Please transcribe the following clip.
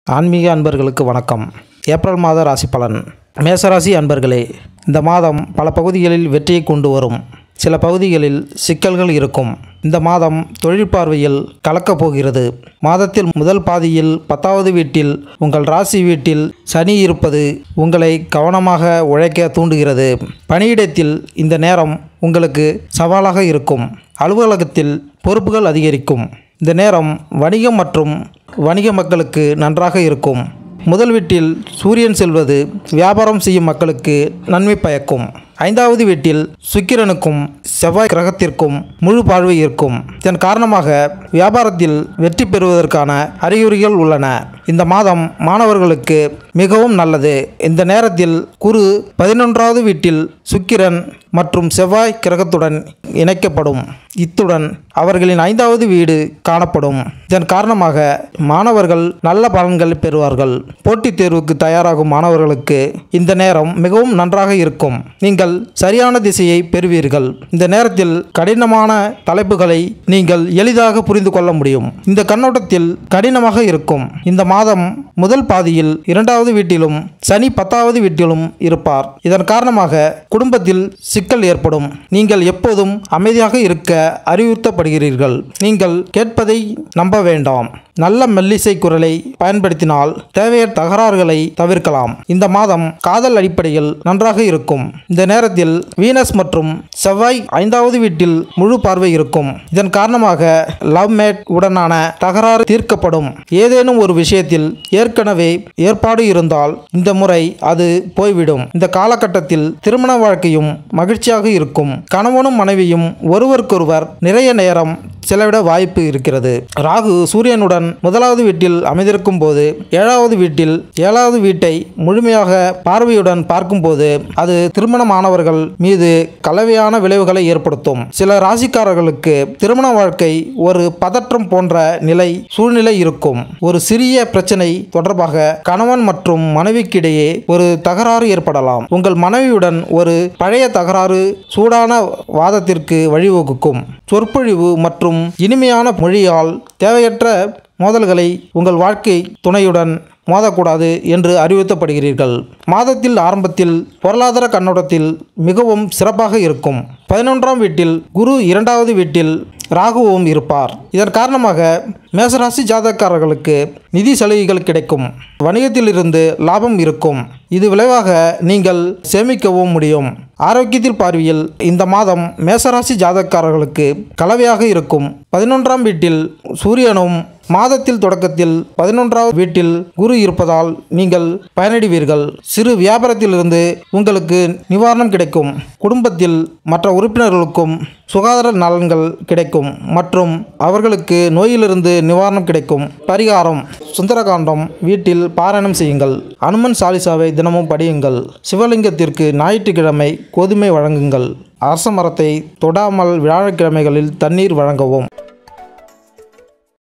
ஆன்மீக அன்பர்களுக்கு வணக்கம் ஏப்ரல் மாத ராசி பலன் மேசராசி அன்பர்களே இந்த மாதம் பல பகுதிகளில் வெற்றியை கொண்டு வரும் சில பகுதிகளில் சிக்கல்கள் இருக்கும் இந்த மாதம் தொழில் பார்வையில் கலக்கப் போகிறது மாதத்தில் முதல் பாதியில் பத்தாவது வீட்டில் உங்கள் ராசி வீட்டில் சனி இருப்பது உங்களை கவனமாக உழைக்க தூண்டுகிறது பணியிடத்தில் இந்த நேரம் உங்களுக்கு சவாலாக இருக்கும் அலுவலகத்தில் பொறுப்புகள் அதிகரிக்கும் இந்த நேரம் வணிகம் மற்றும் வணிக மக்களுக்கு நன்றாக இருக்கும் முதல் வீட்டில் சூரியன் செல்வது வியாபாரம் செய்யும் மக்களுக்கு நன்மை பயக்கும் ஐந்தாவது வீட்டில் சுக்கிரனுக்கும் செவ்வாய் கிரகத்திற்கும் முழு பார்வை இருக்கும் இதன் காரணமாக வியாபாரத்தில் வெற்றி பெறுவதற்கான அறிகுறிகள் உள்ளன இந்த மாதம் மாணவர்களுக்கு மிகவும் நல்லது இந்த நேரத்தில் குரு பதினொன்றாவது வீட்டில் சுக்கிரன் மற்றும் செவ்வாய் கிரகத்துடன் இணைக்கப்படும் இத்துடன் அவர்களின் ஐந்தாவது வீடு காணப்படும் இதன் காரணமாக மாணவர்கள் நல்ல பலன்கள் பெறுவார்கள் போட்டித் தேர்வுக்கு தயாராகும் மாணவர்களுக்கு இந்த நேரம் மிகவும் நன்றாக இருக்கும் நீங்கள் சரியான திசையை பெறுவீர்கள் இந்த நேரத்தில் கடினமான தலைப்புகளை நீங்கள் எளிதாக புரிந்து கொள்ள முடியும் இந்த கண்ணோட்டத்தில் கடினமாக இருக்கும் இந்த மாதம் முதல் பாதியில் இரண்டாவது வீட்டிலும் சனி பத்தாவது வீட்டிலும் இருப்பார் இதன் காரணமாக குடும்பத்தில் சிக்கல் ஏற்படும் நீங்கள் எப்போதும் அமைதியாக இருக்க அறிவுறுத்தப்படுகிறீர்கள் நீங்கள் கேட்பதை நம்ப வேண்டாம் நல்ல மெல்லிசை குரலை பயன்படுத்தினால் தேவையற்ற தகராறுகளை தவிர்க்கலாம் இந்த மாதம் காதல் அடிப்படையில் நன்றாக இருக்கும் இந்த நேரத்தில் வீனஸ் மற்றும் செவ்வாய் ஐந்தாவது வீட்டில் முழு பார்வை இருக்கும் இதன் காரணமாக லவ் மேட் உடனான தகராறு தீர்க்கப்படும் ஏதேனும் ஒரு விஷயத்தில் ஏற்கனவே ஏற்பாடு இருந்தால் இந்த முறை அது போய்விடும் இந்த காலகட்டத்தில் திருமண வாழ்க்கையும் மகிழ்ச்சியாக இருக்கும் கணவனும் மனைவியும் ஒருவருக்கொருவர் நிறைய நேரம் செலவிட வாய்ப்பு இருக்கிறது ராகு சூரியனுடன் முதலாவது வீட்டில் அமைந்திருக்கும் போது ஏழாவது வீட்டில் ஏழாவது வீட்டை முழுமையாக பார்வையுடன் பார்க்கும்போது அது திருமணமானவர்கள் மீது கலவையான விளைவுகளை ஏற்படுத்தும் சில ராசிக்காரர்களுக்கு திருமண வாழ்க்கை ஒரு பதற்றம் போன்ற நிலை சூழ்நிலை இருக்கும் ஒரு சிறிய பிரச்சனை தொடர்பாக கணவன் மற்றும் மனைவிக்கிடையே ஒரு தகராறு ஏற்படலாம் உங்கள் மனைவியுடன் ஒரு பழைய தகராறு சூடான வாதத்திற்கு வழிவகுக்கும் சொற்பொழிவு மற்றும் இனிமையான மொழியால் தேவையற்ற மோதல்களை உங்கள் வாழ்க்கை துணையுடன் மோதக்கூடாது என்று அறிவுறுத்தப்படுகிறீர்கள் மாதத்தில் ஆரம்பத்தில் பொருளாதார கண்ணோட்டத்தில் மிகவும் சிறப்பாக இருக்கும் பதினொன்றாம் வீட்டில் குரு இரண்டாவது வீட்டில் ராகுவும் இருப்பார் இதன் காரணமாக மேசராசி ஜாதகக்காரர்களுக்கு நிதி சலுகைகள் கிடைக்கும் வணிகத்திலிருந்து லாபம் இருக்கும் இது விளைவாக நீங்கள் சேமிக்கவும் முடியும் ஆரோக்கியத்தில் பார்வையில் இந்த மாதம் மேசராசி ஜாதகக்காரர்களுக்கு கலவையாக இருக்கும் பதினொன்றாம் வீட்டில் சூரியனும் மாதத்தில் தொடக்கத்தில் பதினொன்றாவது வீட்டில் குரு இருப்பதால் நீங்கள் பயனடைவீர்கள் சிறு வியாபாரத்திலிருந்து உங்களுக்கு நிவாரணம் கிடைக்கும் குடும்பத்தில் மற்ற உறுப்பினர்களுக்கும் சுகாதார நலன்கள் கிடைக்கும் மற்றும் அவர்களுக்கு நோயிலிருந்து நிவாரணம் கிடைக்கும் பரிகாரம் சுந்தரகாண்டம் வீட்டில் பாராயணம் செய்யுங்கள் அனுமன் சாலிசாவை தினமும் படியுங்கள் சிவலிங்கத்திற்கு ஞாயிற்றுக்கிழமை கோதுமை வழங்குங்கள் அரச மரத்தை தொடாமல் வியாழக்கிழமைகளில் தண்ணீர் வழங்கவும்